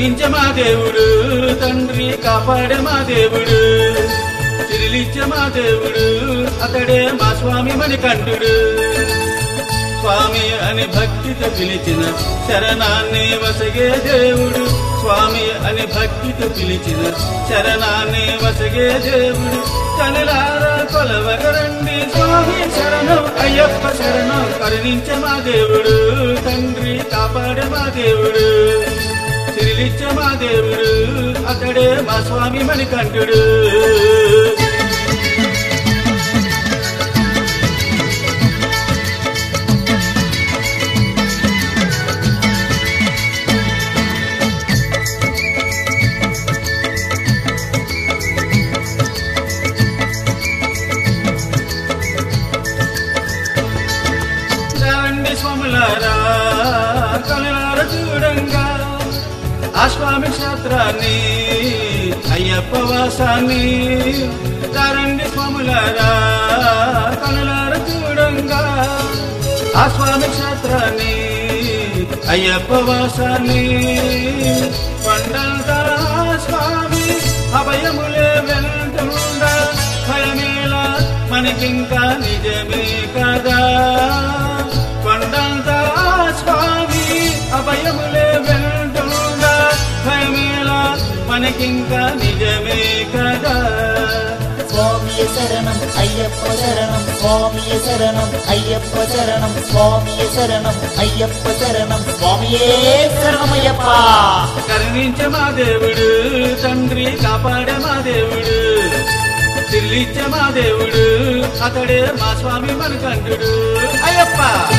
కరుణించే మా దేవుడు తండ్రి కాపాడే మా దేవుడు సిరిలిచ్చే మా దేవుడు అతడే మా స్వామి మణికంఠుడు స్వామి అని భక్తితో పిలిచిన శరణాన్ని వసగే దేవుడు స్వామి అని భక్తితో పిలిచిన శరణాన్ని వసగే దేవుడు కనులారా కొలవగరండి స్వామి శరణం అయ్యప్ప శరణం కరుణించే మా దేవుడు తండ్రి కాపాడే మా దేవుడు సిరిలిచ్చే మా దేవుడు అతడే మా స్వామి మణికంఠుడు రండి స్వాములారా కనులార చూడంగా ఆ స్వామి క్షేత్రాన్ని అయ్యప్ప వాసాన్ని రండి స్వాములారా కనులార చూడంగా ఆ స్వామి క్షేత్రాన్ని అయ్యప్ప వాసాన్ని కొండంతా స్వామి అభయములే వెళ్తుండ భయమేలా మనకింకా నిజమే కదా కొండంతా స్వామి అభయములే వెళ్తుండ భయమేలా మనకింకా నిజమే కదా స్వామియ శరణం అయ్యప్ప శరణం స్వామియ శరణం అయ్యప్ప శరణం స్వామియ శరణం అయ్యప్ప శరణం స్వామియే శరణమయ్యప్ప కరుణించే మా దేవుడు తండ్రి కాపాడే మా దేవుడు తిల్లిచ్చే మా దేవుడు అతడే మా స్వామి మనకంటుడు అయ్యప్ప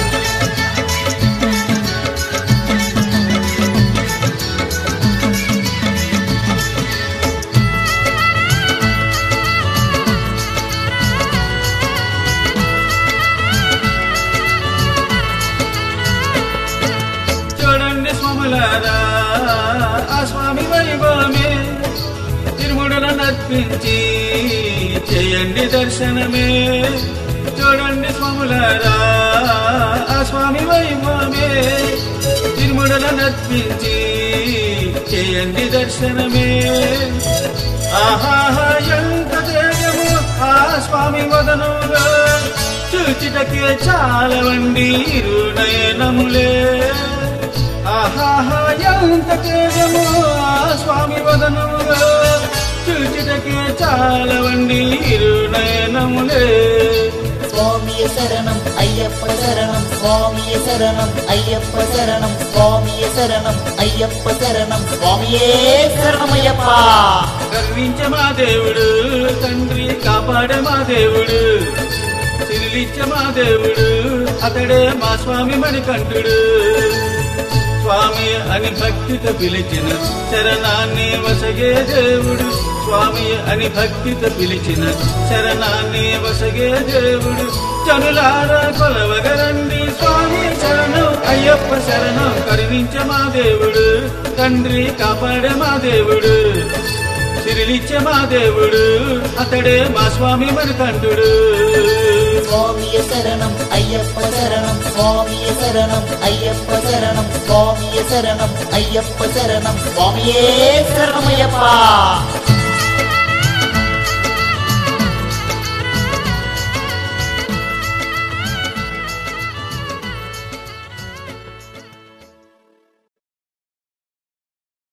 చూడండి స్వాములారా ఆ స్వామి వైభవమే తిరుముడుల నర్పించి చేయండి దర్శనమే చూడండి స్వాములారా ఆ స్వామి వైభవమే తిరుముడుల నర్పించి చేయండి దర్శనమే ఆహాహా ఎంత తేజము ఆ స్వామి వదనంలో చూచిటకే చాలవండి ఇరునయనములే ఆహాహా ఎంత తేజము ఆ స్వామి వదనములో చూచిటకే చాలవండి ఇరునయనములే స్వామియ శరణం అయ్యప్ప శరణం స్వామియ శరణం అయ్యప్ప శరణం స్వామియ శరణం అయ్యప్ప శరణం స్వామియే శరణమయ్యప్ప కరుణించే మా దేవుడు తండ్రి కాపాడే మా దేవుడు సిరిలిచ్చే మా దేవుడు అతడే మా స్వామి మణికంఠుడు స్వామి అని భక్తితో పిలిచిన శరణాన్ని వసగే దేవుడు స్వామి అని భక్తితో పిలిచిన శరణాన్ని వసగే దేవుడు చనులార కొలవగరండి స్వామి శరణం అయ్యప్ప శరణం కరుణించే మా దేవుడు తండ్రి కాపాడే మా దేవుడు సిరిలిచ్చే మా దేవుడు అతడే మా స్వామి మణికంఠుడు స్వామియ శరణం అయ్యప్ప శరణం స్వామియ శరణం అయ్యప్ప శరణం స్వామియ శరణం అయ్యప్ప శరణం స్వామియే శరణమయ్యప్ప